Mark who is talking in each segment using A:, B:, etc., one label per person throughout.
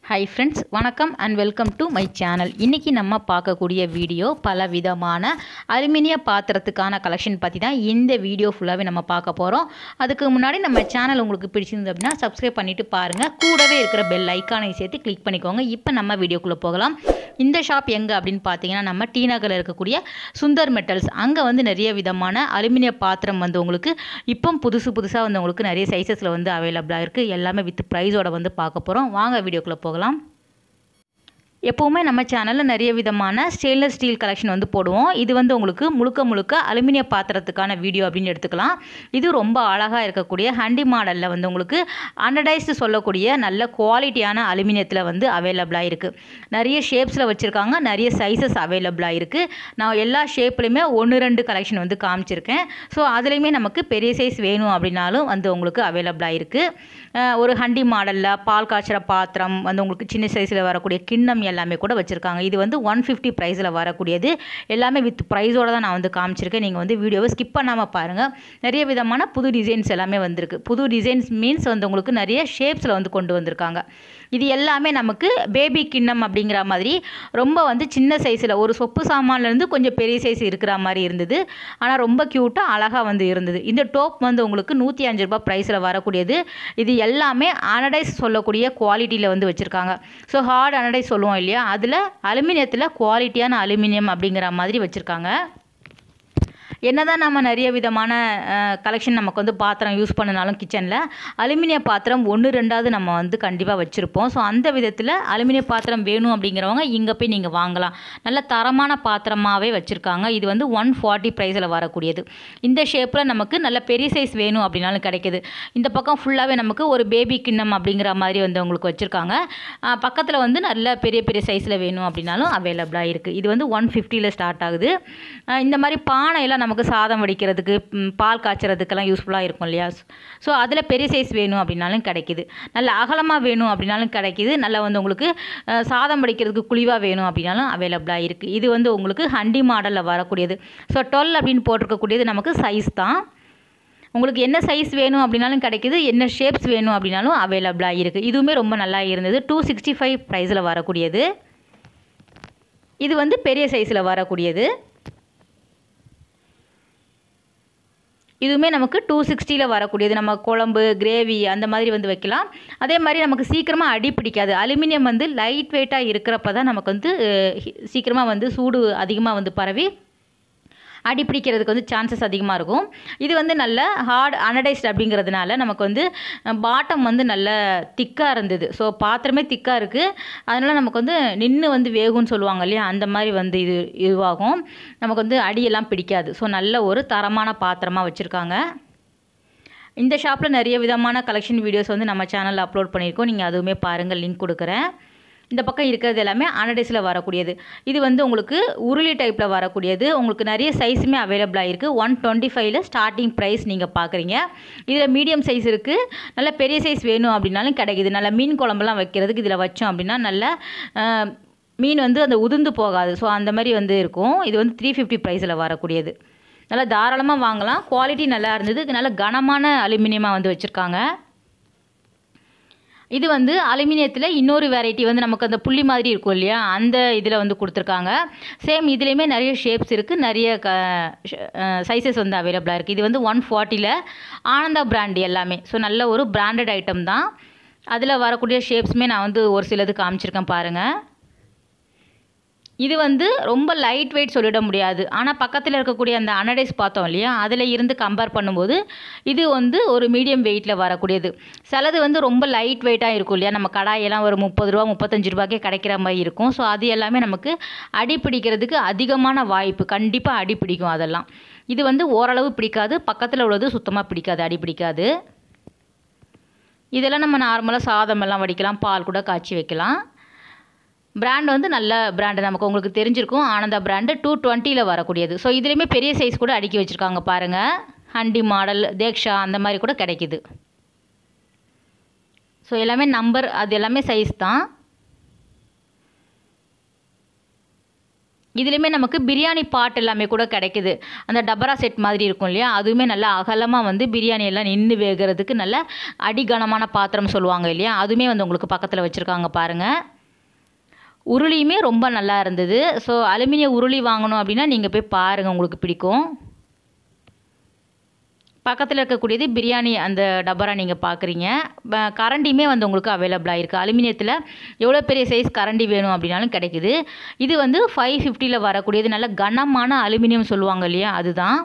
A: high friends வணக்கம் and welcome to my channel இன்றைக்கி நம்ம பார்க்கக்கூடிய வீடியோ பல விதமான அலுமினிய பாத்திரத்துக்கான கலெக்ஷன் பற்றி தான் இந்த வீடியோ ஃபுல்லாகவே நம்ம பார்க்க போகிறோம் அதுக்கு முன்னாடி நம்ம சேனல் உங்களுக்கு பிடிச்சிருந்து அப்படின்னா சப்ஸ்கிரைப் பண்ணிவிட்டு பாருங்கள் கூடவே இருக்கிற பெல் ஐக்கானை சேர்த்து கிளிக் பண்ணிக்கோங்க இப்போ நம்ம வீடியோக்குள்ளே போகலாம் இந்த ஷாப் எங்கே அப்படின்னு பார்த்தீங்கன்னா நம்ம டி நகரில் இருக்கக்கூடிய சுந்தர் மெட்டல்ஸ் அங்கே வந்து நிறைய விதமான அலுமினிய பாத்திரம் வந்து உங்களுக்கு இப்போ புதுசு புதுசாக வந்து உங்களுக்கு நிறைய சைஸஸில் வந்து அவைலபிளாக இருக்குது எல்லாமே வித் ப்ரைஸோட வந்து பார்க்க போகிறோம் வாங்க வீடியோக்குள்ளே போகலாம் எப்போவுமே நம்ம சேனலில் நிறைய விதமான ஸ்டெயின்லெஸ் ஸ்டீல் கலெக்ஷன் வந்து போடுவோம் இது வந்து உங்களுக்கு முழுக்க முழுக்க அலுமினிய பாத்திரத்துக்கான வீடியோ அப்படின்னு எடுத்துக்கலாம் இது ரொம்ப அழகாக இருக்கக்கூடிய ஹண்டி மாடலில் வந்து உங்களுக்கு அண்டடைஸ்டு சொல்லக்கூடிய நல்ல குவாலிட்டியான அலுமினியத்தில் வந்து அவைலபிளாக இருக்குது நிறைய ஷேப்ஸில் வச்சுருக்காங்க நிறைய சைஸஸ் அவைலபிளாக இருக்குது நான் எல்லா ஷேப்லையுமே ஒன்று ரெண்டு கலெக்ஷன் வந்து காமிச்சிருக்கேன் ஸோ அதுலேயுமே நமக்கு பெரிய சைஸ் வேணும் அப்படின்னாலும் வந்து உங்களுக்கு அவைலபிளாக இருக்குது ஒரு ஹண்டி மாடலில் பால் காய்ச்சுற பாத்திரம் வந்து உங்களுக்கு சின்ன சைஸில் வரக்கூடிய கிண்ணம் எல்லாமே கூட வச்சுருக்காங்க இது வந்து ஒன் ஃபிஃப்டி ப்ரைஸில் வரக்கூடியது எல்லாமே வித் ப்ரைஸோடு தான் நான் வந்து காமிச்சிருக்கேன் நீங்கள் வந்து வீடியோவை ஸ்கிப் பண்ணாமல் பாருங்கள் நிறைய விதமான புது டிசைன்ஸ் எல்லாமே வந்திருக்கு புது டிசைன்ஸ் மீன்ஸ் வந்து உங்களுக்கு நிறைய ஷேப்ஸில் வந்து கொண்டு வந்திருக்காங்க இது எல்லாமே நமக்கு பேபி கிண்ணம் அப்படிங்கிற மாதிரி ரொம்ப வந்து சின்ன சைஸில் ஒரு சொப்பு சாமான்லேருந்து கொஞ்சம் பெரிய சைஸ் இருக்கிற மாதிரி இருந்தது ஆனால் ரொம்ப க்யூட்டாக அழகாக வந்து இருந்தது இந்த டோப் வந்து உங்களுக்கு நூற்றி அஞ்சு ரூபாய் ப்ரைஸில் வரக்கூடியது இது எல்லாமே அனடைஸ் சொல்லக்கூடிய குவாலிட்டியில் வந்து வச்சுருக்காங்க ஸோ ஹார்ட் அனடைஸ் சொல்லுவோம் இல்லையா அதில் அலுமினியத்தில் குவாலிட்டியான அலுமினியம் அப்படிங்கிற மாதிரி வச்சுருக்காங்க என்னதான் நம்ம நிறைய விதமான கலெக்ஷன் நமக்கு வந்து பாத்திரம் யூஸ் பண்ணினாலும் கிச்சனில் அலுமினிய பாத்திரம் ஒன்று ரெண்டாவது நம்ம வந்து கண்டிப்பாக வச்சுருப்போம் ஸோ அந்த விதத்தில் அலுமினிய பாத்திரம் வேணும் அப்படிங்கிறவங்க இங்கே போய் நீங்கள் வாங்கலாம் நல்ல தரமான பாத்திரமாகவே வச்சுருக்காங்க இது வந்து ஒன் ஃபார்ட்டி ப்ரைஸில் வரக்கூடியது இந்த ஷேப்பில் நமக்கு நல்ல பெரிய சைஸ் வேணும் அப்படின்னாலும் கிடைக்கிது இந்த பக்கம் ஃபுல்லாகவே நமக்கு ஒரு பேபி கிண்ணம் அப்படிங்கிற மாதிரி வந்து உங்களுக்கு வச்சுருக்காங்க பக்கத்தில் வந்து நல்ல பெரிய பெரிய சைஸில் வேணும் அப்படின்னாலும் அவைலபிளாக இருக்குது இது வந்து ஒன் ஃபிஃப்டியில் ஸ்டார்ட் ஆகுது இந்த மாதிரி பானையெல்லாம் நமக்கு சாதம் வடிக்கிறதுக்கு பால் காய்ச்சறதுக்கெல்லாம் யூஸ்ஃபுல்லாக இருக்கும் இல்லையா ஸோ அதில் பெரிய சைஸ் வேணும் அப்படின்னாலும் கிடைக்கிது நல்ல அகலமாக வேணும் அப்படின்னாலும் கிடைக்கிது நல்லா வந்து உங்களுக்கு சாதம் வடிக்கிறதுக்கு குழிவாக வேணும் அப்படின்னாலும் அவைலபிளாக இருக்குது இது வந்து உங்களுக்கு ஹண்டி மாடலில் வரக்கூடியது ஸோ டுவெல் அப்படின்னு போட்டிருக்கக்கூடியது நமக்கு சைஸ் தான் உங்களுக்கு என்ன சைஸ் வேணும் அப்படின்னாலும் கிடைக்கிது என்ன ஷேப்ஸ் வேணும் அப்படின்னாலும் அவைலபிளாக இருக்குது இதுவுமே ரொம்ப நல்லா இருந்தது டூ சிக்ஸ்டி ஃபைவ் ப்ரைஸில் வரக்கூடியது இது வந்து பெரிய சைஸில் வரக்கூடியது இதுவுமே நமக்கு டூ சிக்ஸ்டியில் வரக்கூடியது நம்ம குழம்பு கிரேவி அந்த மாதிரி வந்து வைக்கலாம் அதே மாதிரி நமக்கு சீக்கிரமாக அடி பிடிக்காது அலுமினியம் வந்து லைட் வெயிட்டாக இருக்கிறப்ப தான் நமக்கு வந்து சீக்கிரமாக வந்து சூடு அதிகமாக வந்து பரவி அடி பிடிக்கிறதுக்கு வந்து சான்சஸ் அதிகமாக இருக்கும் இது வந்து நல்ல ஹார்ட் அனடைஸ்ட் அப்படிங்கிறதுனால நமக்கு வந்து பாட்டம் வந்து நல்ல திக்காக இருந்தது ஸோ பாத்திரமே திக்காக இருக்குது அதனால் நமக்கு வந்து நின்று வந்து வேகும்னு சொல்லுவாங்க இல்லையா அந்த மாதிரி வந்து இது இதுவாகும் நமக்கு வந்து அடியெல்லாம் பிடிக்காது ஸோ நல்ல ஒரு தரமான பாத்திரமாக வச்சுருக்காங்க இந்த ஷாப்பில் நிறைய விதமான கலெக்ஷன் வீடியோஸ் வந்து நம்ம சேனலில் அப்லோட் பண்ணியிருக்கோம் நீங்கள் அதுவுமே பாருங்கள் லிங்க் கொடுக்குறேன் இந்த பக்கம் இருக்கிறது எல்லாமே அனடைஸில் வரக்கூடியது இது வந்து உங்களுக்கு உருளி டைப்பில் வரக்கூடியது உங்களுக்கு நிறைய சைஸுமே அவைலபிளாக இருக்குது ஒன் டுவெண்ட்டி ஃபைவ்ல ஸ்டார்டிங் ப்ரைஸ் நீங்கள் பார்க்குறீங்க இதில் மீடியம் சைஸ் இருக்குது நல்ல பெரிய சைஸ் வேணும் அப்படின்னாலும் கிடைக்குது நல்ல மீன் குழம்புலாம் வைக்கிறதுக்கு இதில் வச்சோம் அப்படின்னா நல்ல மீன் வந்து அந்த உதிர்ந்து போகாது ஸோ அந்த மாதிரி வந்து இருக்கும் இது வந்து த்ரீ ஃபிஃப்டி ப்ரைஸில் வரக்கூடியது நல்லா தாராளமாக வாங்கலாம் குவாலிட்டி நல்லா இருந்தது நல்ல கனமான அலுமினியமாக வந்து வச்சுருக்காங்க இது வந்து அலுமினியத்தில் இன்னொரு வெரைட்டி வந்து நமக்கு அந்த புள்ளி மாதிரி இருக்கும் இல்லையா அந்த இதில் வந்து கொடுத்துருக்காங்க சேம் இதுலேயுமே நிறைய ஷேப்ஸ் இருக்குது நிறைய க சைஸஸ் வந்து அவைலபிளாக இருக்குது இது வந்து ஒன் ஃபார்ட்டியில் ஆனந்தா பிராண்ட் எல்லாமே ஸோ நல்ல ஒரு பிராண்டட் ஐட்டம் தான் அதில் வரக்கூடிய ஷேப்ஸுமே நான் வந்து ஒரு சிலது காமிச்சிருக்கேன் பாருங்கள் இது வந்து ரொம்ப லைட் வெயிட் சொல்லிட முடியாது ஆனால் பக்கத்தில் இருக்கக்கூடிய அந்த அனடைஸ் பார்த்தோம் இல்லையா அதில் இருந்து கம்பேர் பண்ணும்போது இது வந்து ஒரு மீடியம் வெயிட்டில் வரக்கூடியது சிலது வந்து ரொம்ப லைட் வெயிட்டாக இருக்கும் இல்லையா நம்ம கடாயெல்லாம் ஒரு முப்பது ரூபா முப்பத்தஞ்சு ரூபாய்க்கே கிடைக்கிற மாதிரி இருக்கும் ஸோ அது எல்லாமே நமக்கு அடி பிடிக்கிறதுக்கு அதிகமான வாய்ப்பு கண்டிப்பாக அடி பிடிக்கும் அதெல்லாம் இது வந்து ஓரளவு பிடிக்காது பக்கத்தில் உள்ளது சுத்தமாக பிடிக்காது அடி பிடிக்காது இதெல்லாம் நம்ம நார்மலாக சாதம் எல்லாம் வடிக்கலாம் பால் கூட காய்ச்சி வைக்கலாம் பிராண்ட் வந்து நல்ல பிராண்டு நமக்கு உங்களுக்கு தெரிஞ்சிருக்கும் ஆனந்தா பிராண்டு டூ டுவெண்ட்டியில் வரக்கூடியது ஸோ இதுலேயுமே பெரிய சைஸ் கூட அடுக்கி வச்சுருக்காங்க பாருங்கள் ஹண்டி மாடல் தேக்ஷா அந்த மாதிரி கூட கிடைக்கிது ஸோ எல்லாமே நம்பர் அது எல்லாமே சைஸ் தான் இதுலேயுமே நமக்கு பிரியாணி பாட் எல்லாமே கூட கிடைக்குது அந்த டபரா செட் மாதிரி இருக்கும் இல்லையா அதுவுமே நல்லா அகலமாக வந்து பிரியாணி எல்லாம் நின்று வேகிறதுக்கு நல்ல அடிகனமான பாத்திரம் சொல்லுவாங்க இல்லையா அதுவுமே வந்து உங்களுக்கு பக்கத்தில் வச்சுருக்காங்க பாருங்கள் உருளியுமே ரொம்ப நல்லா இருந்தது ஸோ அலுமினிய உருளி வாங்கணும் அப்படின்னா நீங்கள் போய் பாருங்கள் உங்களுக்கு பிடிக்கும் பக்கத்தில் இருக்கக்கூடியது பிரியாணி அந்த டபரா நீங்கள் பார்க்குறீங்க ப- கரண்டியுமே வந்து உங்களுக்கு அவைலபிளாக இருக்குது அலுமினியத்தில் எவ்வளோ பெரிய சைஸ் கரண்டி வேணும் அப்படின்னாலும் கிடைக்குது இது வந்து ஃபைவ் ஃபிஃப்டியில் வரக்கூடியது நல்ல கனமான அலுமினியம் சொல்லுவாங்க இல்லையா அதுதான்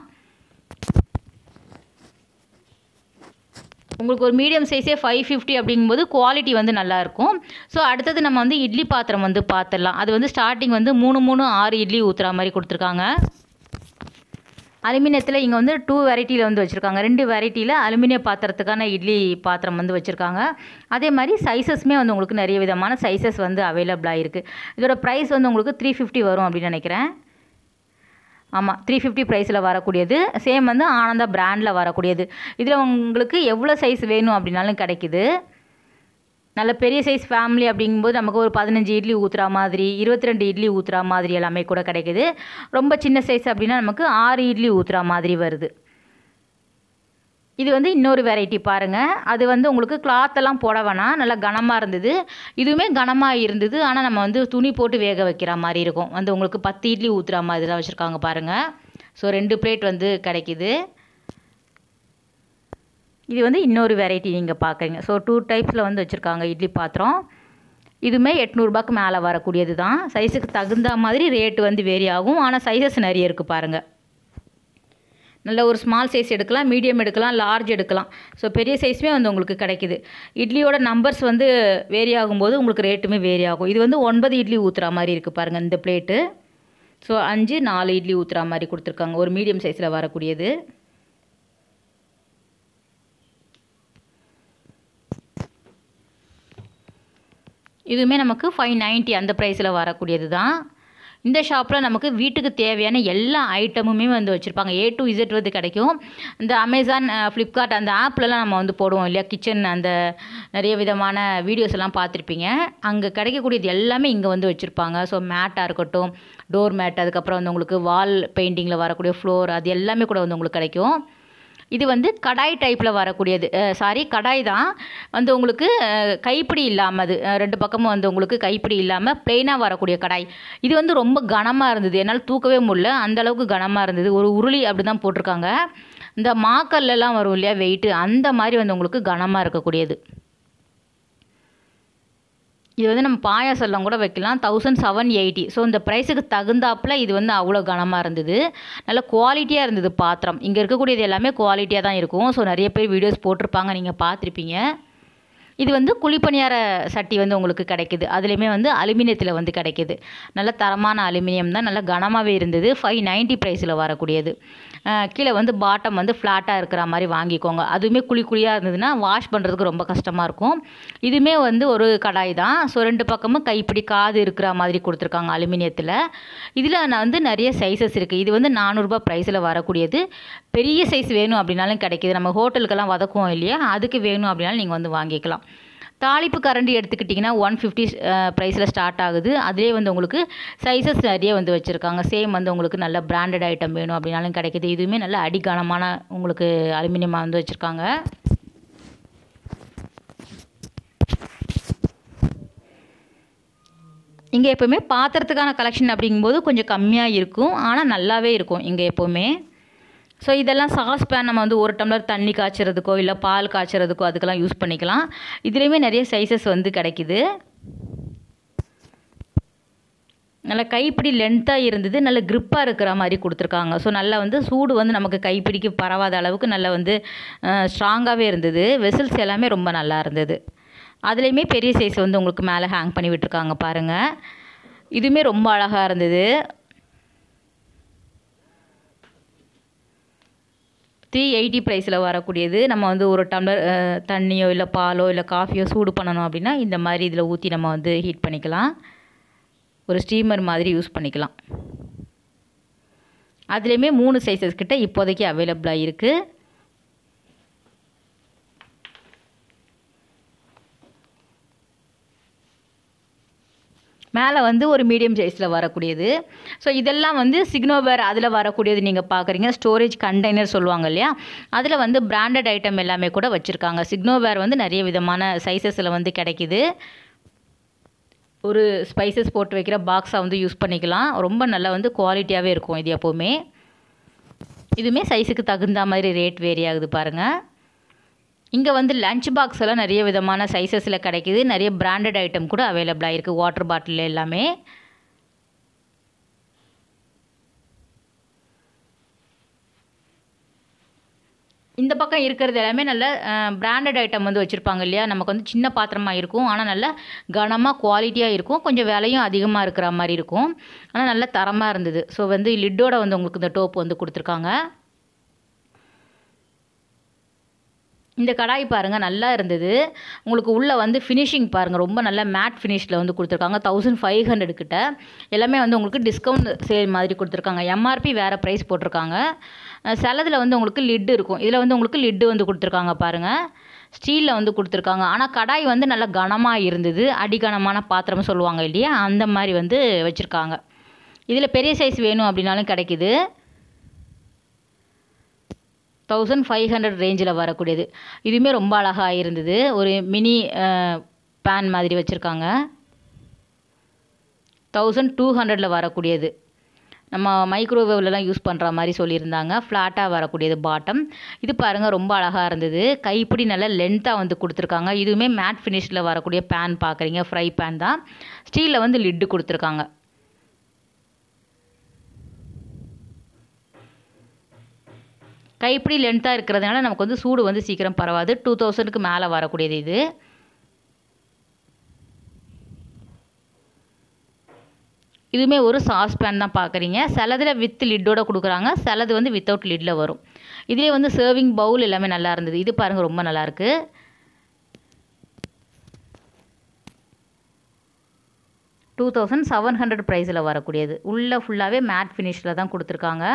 A: உங்களுக்கு ஒரு மீடியம் சைஸே ஃபைவ் ஃபிஃப்டி அப்படிங்கும்போது குவாலிட்டி வந்து நல்லாயிருக்கும் ஸோ அடுத்தது நம்ம வந்து இட்லி பாத்திரம் வந்து பார்த்துடலாம் அது வந்து ஸ்டார்டிங் வந்து மூணு மூணு ஆறு இட்லி ஊற்றுற மாதிரி கொடுத்துருக்காங்க அலுமினியத்தில் இங்கே வந்து டூ வெரைட்டியில் வந்து வச்சுருக்காங்க ரெண்டு வெரைட்டியில் அலுமினிய பாத்திரத்துக்கான இட்லி பாத்திரம் வந்து வச்சுருக்காங்க அதே மாதிரி சைஸஸ்மே வந்து உங்களுக்கு நிறைய விதமான சைஸஸ் வந்து அவைலபிளாக இருக்குது இதோட ப்ரைஸ் வந்து உங்களுக்கு த்ரீ ஃபிஃப்டி வரும் அப்படின்னு நினைக்கிறேன் ஆமாம் த்ரீ ஃபிஃப்டி ப்ரைஸில் வரக்கூடியது சேம் வந்து ஆனந்தா பிராண்டில் வரக்கூடியது இதில் உங்களுக்கு எவ்வளோ சைஸ் வேணும் அப்படின்னாலும் கிடைக்குது நல்ல பெரிய சைஸ் ஃபேமிலி அப்படிங்கும்போது நமக்கு ஒரு பதினஞ்சு இட்லி ஊற்றுற மாதிரி இருபத்தி ரெண்டு இட்லி ஊற்றுற மாதிரி எல்லாமே கூட கிடைக்குது ரொம்ப சின்ன சைஸ் அப்படின்னா நமக்கு ஆறு இட்லி ஊற்றுற மாதிரி வருது இது வந்து இன்னொரு வெரைட்டி பாருங்கள் அது வந்து உங்களுக்கு cloth எல்லாம் போட வேணாம் நல்லா கனமாக இருந்தது இதுவுமே கனமாக இருந்தது ஆனால் நம்ம வந்து துணி போட்டு வேக வைக்கிற மாதிரி இருக்கும் வந்து உங்களுக்கு பத்து இட்லி ஊற்றுற மாதிரி தான் வச்சுருக்காங்க பாருங்கள் ஸோ ரெண்டு பிளேட் வந்து கிடைக்குது இது வந்து இன்னொரு வெரைட்டி நீங்கள் பார்க்குறீங்க ஸோ டூ டைப்ஸில் வந்து வச்சுருக்காங்க இட்லி பாத்திரம் இதுவுமே எட்நூறுபாக்கு மேலே வரக்கூடியது தான் சைஸுக்கு தகுந்த மாதிரி ரேட்டு வந்து வேரி ஆகும் ஆனால் சைஸஸ் நிறைய இருக்குது பாருங்கள் நல்ல ஒரு ஸ்மால் சைஸ் எடுக்கலாம் மீடியம் எடுக்கலாம் லார்ஜ் எடுக்கலாம் ஸோ பெரிய சைஸுமே வந்து உங்களுக்கு கிடைக்குது இட்லியோட நம்பர்ஸ் வந்து வேரி ஆகும்போது உங்களுக்கு ரேட்டுமே வேரி ஆகும் இது வந்து ஒன்பது இட்லி ஊற்றுற மாதிரி இருக்குது பாருங்கள் இந்த பிளேட்டு ஸோ அஞ்சு நாலு இட்லி ஊற்றுற மாதிரி கொடுத்துருக்காங்க ஒரு மீடியம் சைஸில் வரக்கூடியது இதுவுமே நமக்கு ஃபைவ் நைன்ட்டி அந்த ப்ரைஸில் வரக்கூடியது தான் இந்த ஷாப்பில் நமக்கு வீட்டுக்கு தேவையான எல்லா ஐட்டமுமே வந்து வச்சுருப்பாங்க ஏ டு இசட் வந்து கிடைக்கும் இந்த அமேசான் ஃப்ளிப்கார்ட் அந்த ஆப்லலாம் நம்ம வந்து போடுவோம் இல்லையா கிச்சன் அந்த நிறைய விதமான வீடியோஸ் எல்லாம் பார்த்துருப்பீங்க அங்கே கிடைக்கக்கூடியது எல்லாமே இங்கே வந்து வச்சுருப்பாங்க ஸோ மேட்டாக இருக்கட்டும் டோர் மேட் அதுக்கப்புறம் வந்து உங்களுக்கு வால் பெயிண்டிங்கில் வரக்கூடிய ஃப்ளோர் அது எல்லாமே கூட வந்து உங்களுக்கு கிடைக்கும் இது வந்து கடாய் டைப்பில் வரக்கூடியது சாரி கடாய் தான் வந்து உங்களுக்கு அஹ், கைப்பிடி இல்லாமல் அது அஹ், ரெண்டு பக்கமும் வந்து உங்களுக்கு கைப்பிடி இல்லாமல் ப்ளெயினாக வரக்கூடிய கடாய் இது வந்து ரொம்ப கனமாக இருந்தது என்னால் தூக்கவே முடியல அந்த அளவுக்கு கனமாக இருந்தது ஒரு உருளி அப்படி தான் போட்டிருக்காங்க இந்த மாக்கல்லாம் வரும் இல்லையா வெயிட்டு அந்த மாதிரி வந்து உங்களுக்கு கனமாக இருக்கக்கூடியது இது வந்து நம்ம பாயாசம்லாம் கூட வைக்கலாம் தௌசண்ட் செவன் எயிட்டி ஸோ இந்த ப்ரைஸுக்கு தகுந்தாப்பில் இது வந்து அவ்வளோ கனமாக இருந்தது நல்ல குவாலிட்டியாக இருந்தது பாத்திரம் இங்கே இருக்கக்கூடியது எல்லாமே குவாலிட்டியாக தான் இருக்கும் ஸோ நிறைய பேர் வீடியோஸ் போட்டிருப்பாங்க நீங்கள் பார்த்துருப்பீங்க இது வந்து குழிப்பணியார சட்டி வந்து உங்களுக்கு கிடைக்குது அதுலேயுமே வந்து அலுமினியத்தில் வந்து கிடைக்குது நல்ல தரமான அலுமினியம் தான் நல்ல கனமாகவே இருந்தது ஃபைவ் நைன்ட்டி ப்ரைஸில் வரக்கூடியது அஹ் கீழே வந்து பாட்டம் வந்து ஃப்ளாட்டாக இருக்கிற மாதிரி வாங்கிக்கோங்க அதுவுமே குழி குழியாக இருந்ததுன்னா வாஷ் பண்ணுறதுக்கு ரொம்ப கஷ்டமாக இருக்கும் இதுவுமே வந்து ஒரு கடாய் தான் ஸோ ரெண்டு பக்கமும் கைப்பிடி காது இருக்கிற மாதிரி கொடுத்துருக்காங்க அலுமினியத்தில் இதில் நான் வந்து நிறைய சைஸஸ் இருக்குது இது வந்து நானூறுரூபா ப்ரைஸில் வரக்கூடியது பெரிய சைஸ் வேணும் அப்படின்னாலும் கிடைக்கிது நம்ம ஹோட்டலுக்கெல்லாம் வதக்குவோம் இல்லையா அதுக்கு வேணும் அப்படின்னாலும் நீங்கள் வந்து வாங்கிக்கலாம் தாளிப்பு கரண்டி எடுத்துக்கிட்டிங்கன்னா ஒன் ஃபிஃப்டி ப்ரைஸில் ஸ்டார்ட் ஆகுது அதிலே வந்து உங்களுக்கு சைஸஸ் நிறைய வந்து வச்சுருக்காங்க சேம் வந்து உங்களுக்கு நல்ல பிராண்டட் ஐட்டம் வேணும் அப்படின்னாலும் கிடைக்குது இதுவுமே நல்ல அடிகனமான உங்களுக்கு அலுமினியமாக வந்து வச்சுருக்காங்க இங்கே எப்போவுமே பாத்திரத்துக்கான கலெக்ஷன் அப்படிங்கும்போது கொஞ்சம் கம்மியாக இருக்கும் ஆனால் நல்லாவே இருக்கும் இங்கே எப்போவுமே ஸோ இதெல்லாம் சாஸ் பேன் நம்ம வந்து ஒரு டம்ளர் தண்ணி காய்ச்சறதுக்கோ இல்லை பால் காய்ச்சறதுக்கோ அதுக்கெல்லாம் யூஸ் பண்ணிக்கலாம் இதுலேயுமே நிறைய சைஸஸ் வந்து கிடைக்குது நல்ல கைப்பிடி லென்த்தாக இருந்தது நல்ல க்ரிப்பாக இருக்கிற மாதிரி கொடுத்துருக்காங்க ஸோ நல்லா வந்து சூடு வந்து நமக்கு கைப்பிடிக்கு பரவாத அளவுக்கு நல்லா வந்து ஸ்ட்ராங்காகவே இருந்தது வெசல்ஸ் எல்லாமே ரொம்ப நல்லா இருந்தது அதுலேயுமே பெரிய சைஸ் வந்து உங்களுக்கு மேலே ஹேங் பண்ணி விட்டுருக்காங்க பாருங்கள் இதுவுமே ரொம்ப அழகாக இருந்தது த்ரீ எயிட்டி ப்ரைஸில் வரக்கூடியது நம்ம வந்து ஒரு டம்ளர் அஹ், தண்ணியோ இல்லை பாலோ இல்லை காஃபியோ சூடு பண்ணணும் அப்படின்னா இந்த மாதிரி இதில் ஊற்றி நம்ம வந்து ஹீட் பண்ணிக்கலாம் ஒரு ஸ்டீமர் மாதிரி யூஸ் பண்ணிக்கலாம் அதுலேயுமே மூணு சைஸஸ் கிட்ட இப்போதைக்கு அவைலபிளாக இருக்குது மேலே வந்து ஒரு மீடியம் சைஸில் வரக்கூடியது ஸோ இதெல்லாம் வந்து சிக்னோவேர் அதில் வரக்கூடியது நீங்கள் பார்க்குறீங்க ஸ்டோரேஜ் கண்டெய்னர் சொல்லுவாங்க இல்லையா அதில் வந்து பிராண்டட் ஐட்டம் எல்லாமே கூட வச்சுருக்காங்க சிக்னோவேர் வந்து நிறைய விதமான சைஸஸில் வந்து கிடைக்கிது ஒரு ஸ்பைசஸ் போட்டு வைக்கிற பாக்ஸாக வந்து யூஸ் பண்ணிக்கலாம் ரொம்ப நல்லா வந்து குவாலிட்டியாகவே இருக்கும் இது எப்போவுமே இதுவுமே சைஸுக்கு தகுந்த மாதிரி ரேட் வேரி ஆகுது பாருங்கள் இங்கே வந்து லஞ்ச் பாக்ஸ் எல்லாம் நிறைய விதமான சைஸஸில் கிடைக்கிது நிறைய பிராண்டட் ஐட்டம் கூட அவைலபிளாக இருக்குது வாட்டர் பாட்டில் எல்லாமே இந்த பக்கம் இருக்கிறது எல்லாமே நல்ல பிராண்டட் ஐட்டம் வந்து வச்சுருப்பாங்க இல்லையா நமக்கு வந்து சின்ன பாத்திரமாக இருக்கும் ஆனால் நல்ல கனமாக குவாலிட்டியாக இருக்கும் கொஞ்சம் விலையும் அதிகமாக இருக்கிற மாதிரி இருக்கும் ஆனால் நல்ல தரமாக இருந்தது ஸோ வந்து லிட்டோட வந்து உங்களுக்கு இந்த டோப் வந்து கொடுத்துருக்காங்க இந்த கடாய் பாருங்கள் நல்லா இருந்தது உங்களுக்கு உள்ளே வந்து ஃபினிஷிங் பாருங்கள் ரொம்ப நல்ல மேட் ஃபினிஷில் வந்து கொடுத்துருக்காங்க தௌசண்ட் ஃபைவ் ஹண்ட்ரட் கிட்ட எல்லாமே வந்து உங்களுக்கு டிஸ்கவுண்ட் சேல் மாதிரி கொடுத்துருக்காங்க எம்ஆர்பி வேறு ப்ரைஸ் போட்டிருக்காங்க சிலதில் வந்து உங்களுக்கு லிட்டு இருக்கும் இதில் வந்து உங்களுக்கு லிட்டு வந்து கொடுத்துருக்காங்க பாருங்கள் ஸ்டீலில் வந்து கொடுத்துருக்காங்க ஆனால் கடாய் வந்து நல்லா கனமாக இருந்தது அடிகனமான பாத்திரம் சொல்லுவாங்க இல்லையா அந்த மாதிரி வந்து வச்சுருக்காங்க இதில் பெரிய சைஸ் வேணும் அப்படின்னாலும் கிடைக்கிது தௌசண்ட் ஃபைவ் ஹண்ட்ரட் ரேஞ்சில் வரக்கூடியது இதுவுமே ரொம்ப அழகாக இருந்தது ஒரு மினி பேன் மாதிரி வச்சுருக்காங்க தௌசண்ட் டூ ஹண்ட்ரடில் வரக்கூடியது நம்ம மைக்ரோவேவ்லலாம் யூஸ் பண்ணுற மாதிரி சொல்லியிருந்தாங்க ஃப்ளாட்டாக வரக்கூடியது பாட்டம் இது பாருங்கள் ரொம்ப அழகாக இருந்தது கைப்பிடி நல்லா லென்த்தாக வந்து கொடுத்துருக்காங்க இதுவுமே மேட் ஃபினிஷில் வரக்கூடிய பேன் பார்க்குறீங்க ஃப்ரை பேன் தான் ஸ்டீலில் வந்து லிட்டு கொடுத்துருக்காங்க கைப்பிடி லென்த்தாக இருக்கிறதுனால நமக்கு வந்து சூடு வந்து சீக்கிரம் பரவாது டூ தௌசண்ட்க்கு மேலே வரக்கூடியது இது இதுவுமே ஒரு சாஸ் பேன் தான் பார்க்குறீங்க சிலதில் வித் லிட்டோட கொடுக்குறாங்க சிலது வந்து வித்தவுட் லிட்டில் வரும் இதுலேயே வந்து சர்விங் பவுல் எல்லாமே நல்லா இருந்தது இது பாருங்கள் ரொம்ப நல்லாயிருக்கு டூ தௌசண்ட் செவன் ஹண்ட்ரட் ப்ரைஸில் வரக்கூடியது உள்ளே ஃபுல்லாகவே மேட் ஃபினிஷில் தான் கொடுத்துருக்காங்க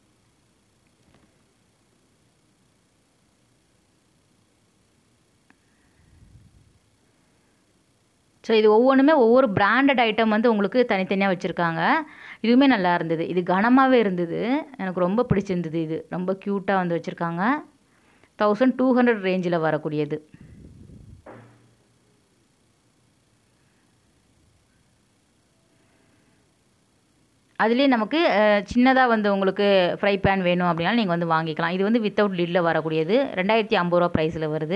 A: ஸோ இது ஒவ்வொன்றுமே ஒவ்வொரு பிராண்டட் ஐட்டம் வந்து உங்களுக்கு தனித்தனியாக வச்சுருக்காங்க இதுவுமே நல்லா இருந்தது இது கனமாகவே இருந்தது எனக்கு ரொம்ப பிடிச்சிருந்தது இது ரொம்ப க்யூட்டாக வந்து வச்சுருக்காங்க தௌசண்ட் டூ ஹண்ட்ரட் ரேஞ்சில் வரக்கூடியது அதுலேயே நமக்கு சின்னதாக வந்து உங்களுக்கு ஃப்ரை பேன் வேணும் அப்படின்னாலும் நீங்கள் வந்து வாங்கிக்கலாம் இது வந்து வித்தவுட் லிட்டில் வரக்கூடியது ரெண்டாயிரத்தி ஐம்பது ரூபா ப்ரைஸில் வருது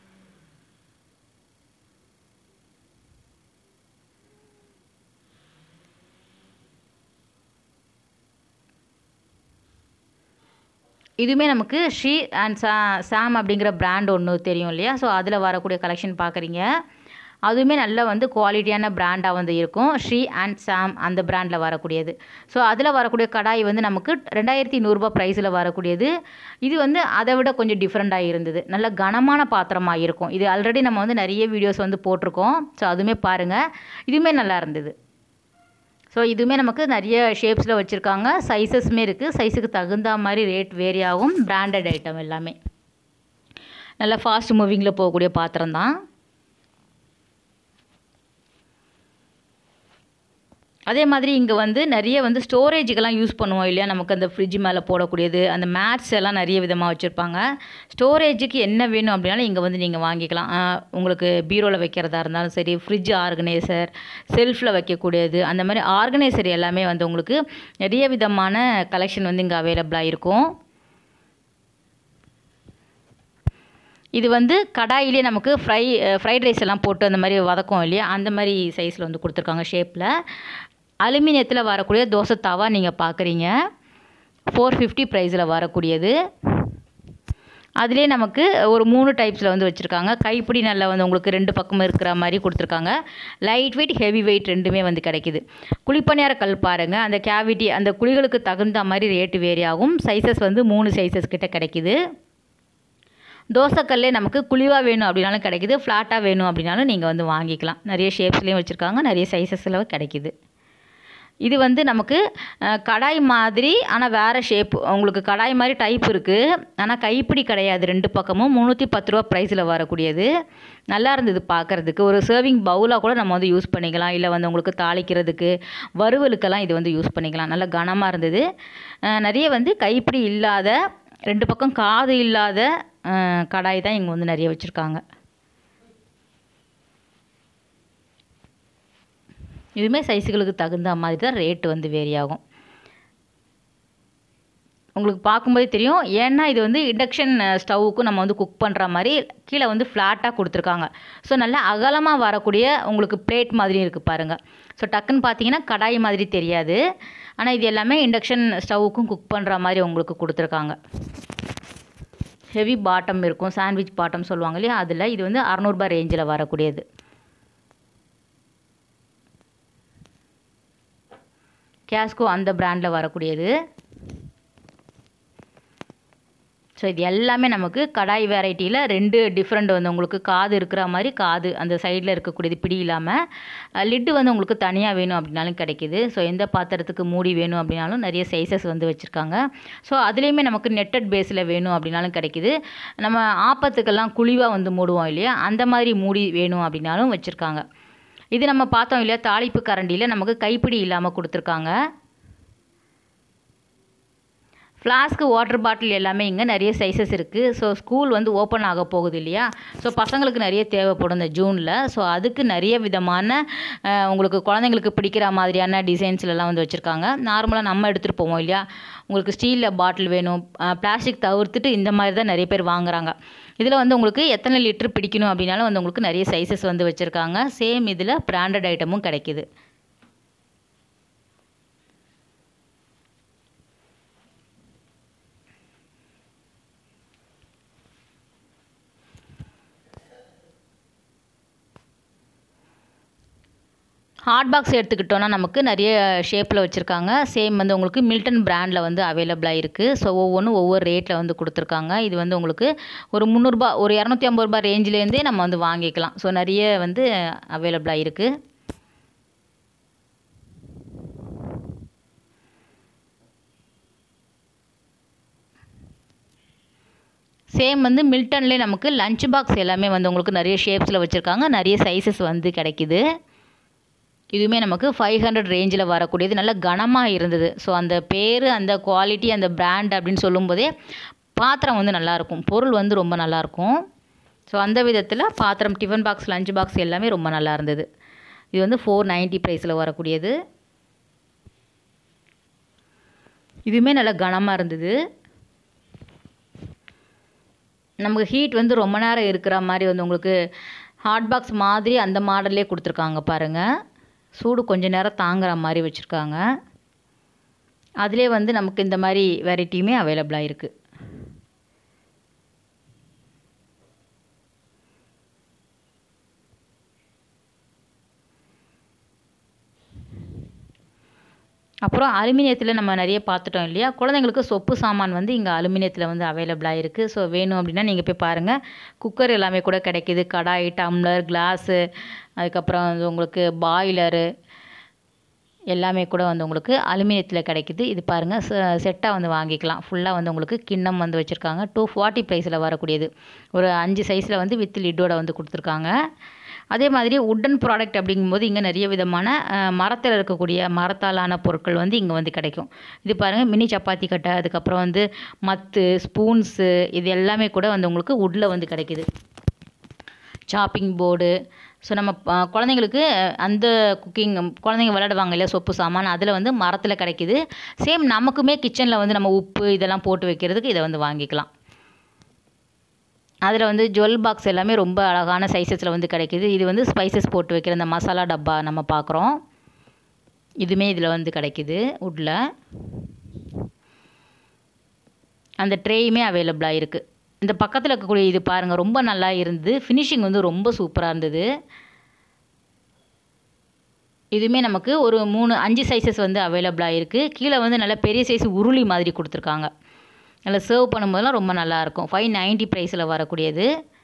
A: இதுவுமே நமக்கு ஷீ அண்ட் சா சாம் அப்படிங்கிற பிராண்ட் ஒன்று தெரியும் இல்லையா ஸோ அதில் வரக்கூடிய கலெக்ஷன் பார்க்குறீங்க அதுவுமே நல்ல வந்து குவாலிட்டியான பிராண்டாக வந்து இருக்கும் ஸ்ரீ அண்ட் சாம் அந்த பிராண்டில் வரக்கூடியது ஸோ அதில் வரக்கூடிய கடாய் வந்து நமக்கு ரெண்டாயிரத்தி நூறுரூபா ப்ரைஸில் வரக்கூடியது இது வந்து அதை விட கொஞ்சம் டிஃப்ரெண்ட்டாக இருந்தது நல்ல கனமான பாத்திரமாக இருக்கும் இது ஆல்ரெடி நம்ம வந்து நிறைய வீடியோஸ் வந்து போட்டிருக்கோம் ஸோ அதுவுமே பாருங்கள் இதுவுமே நல்லா இருந்தது ஸோ இதுவுமே நமக்கு நிறைய ஷேப்ஸில் வச்சுருக்காங்க சைஸஸுமே இருக்குது சைஸுக்கு தகுந்த மாதிரி ரேட் வேரி ஆகும் பிராண்டட் ஐட்டம் எல்லாமே நல்லா ஃபாஸ்ட் மூவிங்கில் போகக்கூடிய பாத்திரம் தான் அதே மாதிரி இங்கே வந்து நிறைய வந்து ஸ்டோரேஜுக்கெல்லாம் யூஸ் பண்ணுவோம் இல்லையா நமக்கு அந்த ஃப்ரிட்ஜ் மேலே போடக்கூடியது அந்த மேட்ஸ் எல்லாம் நிறைய விதமாக வச்சுருப்பாங்க ஸ்டோரேஜுக்கு என்ன வேணும் அப்படின்னாலும் இங்கே வந்து நீங்கள் வாங்கிக்கலாம் உங்களுக்கு பீரோவில் வைக்கிறதா இருந்தாலும் சரி ஃப்ரிட்ஜ் ஆர்கனைசர் செல்ஃபில் வைக்கக்கூடியது அந்த மாதிரி ஆர்கனைசர் எல்லாமே வந்து உங்களுக்கு நிறைய விதமான கலெக்ஷன் வந்து இங்கே அவைலபிளாக இருக்கும் இது வந்து கடாயிலே நமக்கு ஃப்ரை ஃப்ரைட் ரைஸ் எல்லாம் போட்டு அந்த மாதிரி வதக்கும் இல்லையா அந்த மாதிரி சைஸில் வந்து கொடுத்துருக்காங்க ஷேப்பில் அலுமினியத்தில் வரக்கூடிய தோசை தாவா நீங்கள் பார்க்குறீங்க ஃபோர் ஃபிஃப்டி ப்ரைஸில் வரக்கூடியது அதிலே நமக்கு ஒரு மூணு டைப்ஸில் வந்து வச்சுருக்காங்க கைப்பிடி நல்லா வந்து உங்களுக்கு ரெண்டு பக்கமும் இருக்கிற மாதிரி கொடுத்துருக்காங்க லைட் வெயிட் ஹெவி வெயிட் ரெண்டுமே வந்து கிடைக்கிது குழிப்பணியார கல் பாருங்கள் அந்த கேவிட்டி அந்த குழிகளுக்கு தகுந்த மாதிரி ரேட்டு வேரி ஆகும் சைஸஸ் வந்து மூணு சைஸஸ் கிட்ட கிடைக்கிது தோசைக்கல்லே நமக்கு குழிவாக வேணும் அப்படின்னாலும் கிடைக்கிது ஃப்ளாட்டாக வேணும் அப்படின்னாலும் நீங்கள் வந்து வாங்கிக்கலாம் நிறைய ஷேப்ஸ்லேயும் வச்சுருக்காங்க நிறைய சைஸஸில் கிடைக்கிது இது வந்து நமக்கு அஹ், கடாய் மாதிரி ஆனால் வேறு ஷேப் உங்களுக்கு கடாய் மாதிரி டைப் இருக்குது ஆனால் கைப்பிடி கிடையாது ரெண்டு பக்கமும் முந்நூற்றி பத்து ரூபா ப்ரைஸில் வரக்கூடியது நல்லா இருந்தது பார்க்குறதுக்கு ஒரு சர்விங் பவுலாக கூட நம்ம வந்து யூஸ் பண்ணிக்கலாம் இல்லை வந்து உங்களுக்கு தாளிக்கிறதுக்கு வறுவலுக்கெல்லாம் இது வந்து யூஸ் பண்ணிக்கலாம் நல்லா கனமாக இருந்தது அஹ், நிறைய வந்து கைப்பிடி இல்லாத ரெண்டு பக்கம் காது இல்லாத அஹ், கடாய் தான் இங்கே வந்து நிறைய வச்சுருக்காங்க இதுவுமே சைஸுகளுக்கு தகுந்த மாதிரி தான் ரேட்டு வந்து வேரி ஆகும் உங்களுக்கு பார்க்கும்போதே தெரியும் ஏன்னா இது வந்து இண்டக்ஷன் ஸ்டவ்வுக்கும் நம்ம வந்து குக் பண்ணுற மாதிரி கீழே வந்து ஃப்ளாட்டாக கொடுத்துருக்காங்க ஸோ நல்லா அகலமாக வரக்கூடிய உங்களுக்கு பிளேட் மாதிரி இருக்குது பாருங்கள் ஸோ டக்குன்னு பார்த்தீங்கன்னா கடாய் மாதிரி தெரியாது ஆனால் இது எல்லாமே இண்டக்ஷன் ஸ்டவ்வுக்கும் குக் பண்ணுற மாதிரி உங்களுக்கு கொடுத்துருக்காங்க ஹெவி பாட்டம் இருக்கும் சாண்ட்விச் பாட்டம் சொல்லுவாங்க இல்லையா அதில் இது வந்து அறநூறுபா ரேஞ்சில் வரக்கூடியது கேஸ்கோ அந்த பிராண்டில் வரக்கூடியது ஸோ இது எல்லாமே நமக்கு கடாய் வெரைட்டியில் ரெண்டு டிஃப்ரெண்ட் வந்து உங்களுக்கு காது இருக்கிற மாதிரி காது அந்த சைடில் இருக்கக்கூடியது பிடி இல்லாமல் லிட்டு வந்து உங்களுக்கு தனியாக வேணும் அப்படின்னாலும் கிடைக்கிது ஸோ எந்த பாத்திரத்துக்கு மூடி வேணும் அப்படின்னாலும் நிறைய சைஸஸ் வந்து வச்சுருக்காங்க ஸோ அதுலேயுமே நமக்கு நெட்டட் பேஸில் வேணும் அப்படின்னாலும் கிடைக்கிது நம்ம ஆப்பத்துக்கெல்லாம் குழிவாக வந்து மூடுவோம் இல்லையா அந்த மாதிரி மூடி வேணும் அப்படின்னாலும் வச்சுருக்காங்க இது நம்ம பார்த்தோம் இல்லையா தாளிப்பு கரண்டியில் நமக்கு கைப்பிடி இல்லாமல் கொடுத்துருக்காங்க ஃப்ளாஸ்க்கு வாட்டர் பாட்டில் எல்லாமே இங்கே நிறைய சைஸஸ் இருக்குது ஸோ ஸ்கூல் வந்து ஓப்பன் ஆக போகுது இல்லையா ஸோ பசங்களுக்கு நிறைய தேவைப்படும் இந்த ஜூனில் ஸோ அதுக்கு நிறைய விதமான அஹ், உங்களுக்கு குழந்தைங்களுக்கு பிடிக்கிற மாதிரியான டிசைன்ஸ்லலாம் வந்து வச்சுருக்காங்க நார்மலாக நம்ம எடுத்துகிட்டு போவோம் இல்லையா உங்களுக்கு ஸ்டீலில் பாட்டில் வேணும் பிளாஸ்டிக் தவிர்த்துட்டு இந்த மாதிரி தான் நிறைய பேர் வாங்குறாங்க இதில் வந்து உங்களுக்கு எத்தனை லிட்டர் பிடிக்கணும் அப்படின்னாலும் வந்து உங்களுக்கு நிறைய சைஸஸ் வந்து வச்சுருக்காங்க சேம் இதில் பிராண்டட் ஐட்டமும் கிடைக்கிது ஹாட் பாக்ஸ் எடுத்துக்கிட்டோன்னா நமக்கு நிறைய ஷேப்பில் வச்சுருக்காங்க சேம் வந்து உங்களுக்கு மில்டன் பிராண்டில் வந்து அவைலபிளாக இருக்குது ஸோ ஒவ்வொன்றும் ஒவ்வொரு ரேட்டில் வந்து கொடுத்துருக்காங்க இது வந்து உங்களுக்கு ஒரு முந்நூறுரூபா ஒரு இரநூத்தி ஐம்பது ரூபா ரேஞ்சிலேருந்தே நம்ம வந்து வாங்கிக்கலாம் ஸோ நிறைய வந்து அவைலபிளாக இருக்குது சேம் வந்து மில்டன்லேயே நமக்கு லஞ்ச் பாக்ஸ் எல்லாமே வந்து உங்களுக்கு நிறைய ஷேப்ஸில் வச்சுருக்காங்க நிறைய சைஸஸ் வந்து கிடைக்கிது இதுவுமே நமக்கு ஃபைவ் ஹண்ட்ரட் ரேஞ்சில் வரக்கூடியது நல்ல கனமாக இருந்தது ஸோ அந்த பேர் அந்த குவாலிட்டி அந்த பிராண்ட் அப்படின்னு சொல்லும்போதே பாத்திரம் வந்து நல்லாயிருக்கும் பொருள் வந்து ரொம்ப நல்லாயிருக்கும் ஸோ அந்த விதத்தில் பாத்திரம் டிஃபன் பாக்ஸ் லஞ்ச் பாக்ஸ் எல்லாமே ரொம்ப நல்லா இருந்தது இது வந்து ஃபோர் நைன்ட்டி ப்ரைஸில் வரக்கூடியது இதுவுமே நல்லா கனமாக இருந்தது நமக்கு ஹீட் வந்து ரொம்ப நேரம் இருக்கிற மாதிரி வந்து உங்களுக்கு ஹாட் பாக்ஸ் மாதிரி அந்த மாடல்லே கொடுத்துருக்காங்க பாருங்கள் சூடு கொஞ்ச நேரம் தாங்குற மாதிரி வச்சுருக்காங்க அதிலே வந்து நமக்கு இந்த மாதிரி வெரைட்டியுமே அவைலபிளாக இருக்குது அப்புறம் அலுமினியத்தில் நம்ம நிறைய பார்த்துட்டோம் இல்லையா குழந்தைங்களுக்கு சொப்பு சாமான் வந்து இங்கே அலுமினியத்தில் வந்து அவைலபிளாக இருக்குது ஸோ வேணும் அப்படின்னா நீங்கள் போய் பாருங்கள் குக்கர் எல்லாமே கூட கிடைக்கிது கடாய் டம்ளர் கிளாஸு அதுக்கப்புறம் வந்து உங்களுக்கு பாய்லரு எல்லாமே கூட வந்து உங்களுக்கு அலுமினியத்தில் கிடைக்குது இது பாருங்கள் செட்டாக வந்து வாங்கிக்கலாம் ஃபுல்லாக வந்து உங்களுக்கு கிண்ணம் வந்து வச்சுருக்காங்க டூ ஃபார்ட்டி ப்ரைஸில் வரக்கூடியது ஒரு அஞ்சு சைஸில் வந்து வித் லிட்டோட வந்து கொடுத்துருக்காங்க அதே மாதிரி உட்டன் ப்ராடக்ட் அப்படிங்கும்போது இங்கே நிறைய விதமான அஹ், மரத்தில் இருக்கக்கூடிய மரத்தாலான பொருட்கள் வந்து இங்கே வந்து கிடைக்கும் இது பாருங்கள் மினி சப்பாத்தி கட்டை அதுக்கப்புறம் வந்து மத்து ஸ்பூன்ஸு இது எல்லாமே கூட வந்து உங்களுக்கு உட்டில் வந்து கிடைக்குது சாப்பிங் போர்டு ஸோ நம்ம அஹ், குழந்தைங்களுக்கு அஹ், அந்த குக்கிங் குழந்தைங்க விளையாடுவாங்க இல்லையா சொப்பு சாமான் அதில் வந்து மரத்தில் கிடைக்குது சேம் நமக்குமே கிச்சனில் வந்து நம்ம உப்பு இதெல்லாம் போட்டு வைக்கிறதுக்கு இதை வந்து வாங்கிக்கலாம் அதில் வந்து ஜுவல் பாக்ஸ் எல்லாமே ரொம்ப அழகான சைஸஸில் வந்து கிடைக்குது இது வந்து ஸ்பைசஸ் போட்டு வைக்கிற இந்த மசாலா டப்பா நம்ம பார்க்குறோம் இதுவுமே இதில் வந்து கிடைக்குது உட்டில் அந்த ட்ரேயுமே அவைலபிளாக இருக்குது இந்த பக்கத்தில் இருக்கக்கூடிய இது பாருங்கள் ரொம்ப நல்லா இருந்தது ஃபினிஷிங் வந்து ரொம்ப சூப்பராக இருந்தது இதுவுமே நமக்கு ஒரு மூணு அஞ்சு சைஸஸ் வந்து அவைலபிளாக இருக்குது கீழே வந்து நல்ல பெரிய சைஸ் உருளி மாதிரி கொடுத்துருக்காங்க நல்லா சர்வ் பண்ணும்போதெல்லாம் ரொம்ப நல்லாயிருக்கும் ஃபைவ் நைன்ட்டி ப்ரைஸில் வரக்கூடியது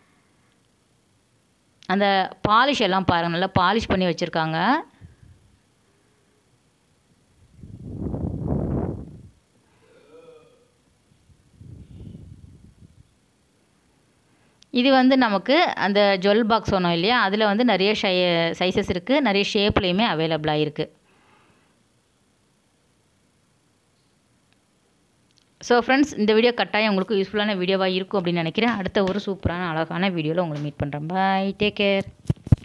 A: அந்த பாலிஷ் எல்லாம் பாருங்கள் நல்லா பாலிஷ் பண்ணி வச்சுருக்காங்க இது வந்து நமக்கு அந்த ஜுவல் பாக்ஸ் சொன்னோம் இல்லையா அதில் வந்து நிறைய ஷை சைஸஸ் இருக்குது நிறைய ஷேப்லேயுமே அவைலபிளாக இருக்குது ஸோ ஃப்ரெண்ட்ஸ் இந்த வீடியோ கட்டாயம் உங்களுக்கு யூஸ்ஃபுல்லான வீடியோவாக இருக்கும் அப்படின்னு நினைக்கிறேன் அடுத்த ஒரு சூப்பரான அழகான வீடியோவில் உங்களை மீட் பண்ணுறேன் பாய் டேக் கேர்